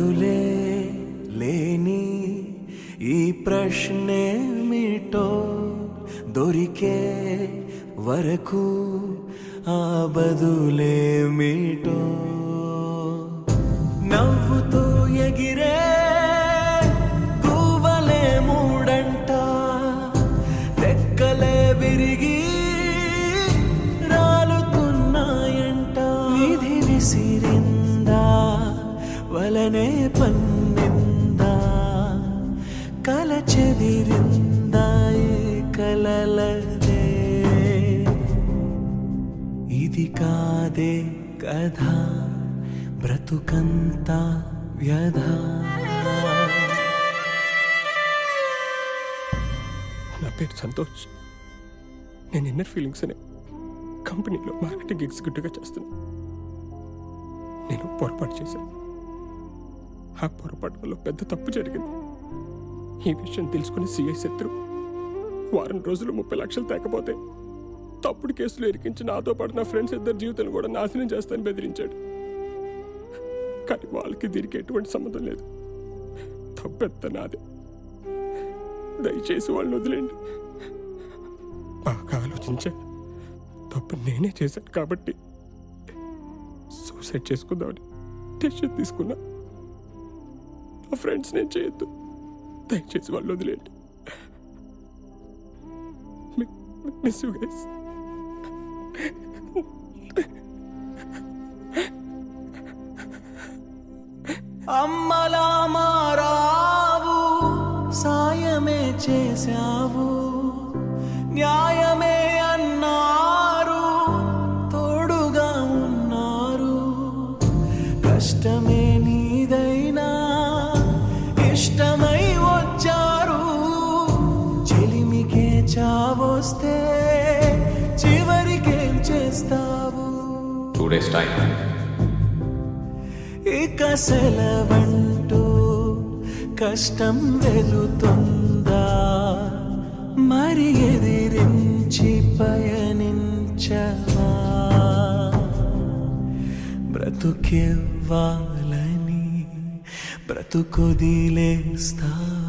బదులే లేని ఈ ప్రశ్నేమిటో దొరికే వరకు ఆ బదులేమిటో నవ్వుతూ ఎగిరే గువ్వలే మూడంట రెక్కలే విరిగి రాలుతున్నాయంట విధి విసిరిందా వలనే పన్నిందా కల చెదిరిందా ఈ కలలదే ఇది కాదే కథ బ్రతుకంతా వ్యధ నా పేరు సంతోష్ నేను ఇన్నర్ ఫీలింగ్స్ అనే కంపెనీలో మార్కెటింగ్ ఎగ్జిక్యూటివ్గా చేస్తున్నా నేను పొరపాటు చేశాను ఆ పొరపాటు వల్ల పెద్ద తప్పు జరిగింది ఈ విషయం తెలుసుకుని సిఐ శత్రు వారం రోజులు ముప్పై లక్షలు తేకపోతే తప్పుడు కేసులు ఇరికించి నాతో పాటు నా ఫ్రెండ్స్ ఇద్దరు జీవితాలు కూడా నాశనం చేస్తానని బెదిరించాడు కానీ వాళ్ళకి దీనికి ఎటువంటి సంబంధం లేదు తప్పెత్త నాదే దయచేసి వాళ్ళని వదిలేండి బాగా ఆలోచించా తప్పు నేనే చేశాను కాబట్టి సూసైడ్ చేసుకుందామని డెసిషన్ తీసుకున్నా నా ఫ్రెండ్స్ నేను చేయొద్దు దయచేసి వాళ్ళు వదిలేండి మిస్ యూ గైస్ అమ్మలా మారావు సాయమే చేశావు న్యాయమే అన్నారు తోడుగా ఉన్నారు కష్టమే నీదైనా ఇష్టమై వచ్చారు చెలిమికే చావొస్తే చివరికేం చేస్తావు టూ డేస్ టైం ఇక సెలవంటూ కష్టం వెలుతుందా మరి ఎదిరించి పయనించవా బ్రతుకివ్వాలని బ్రతుకొదిలేస్తా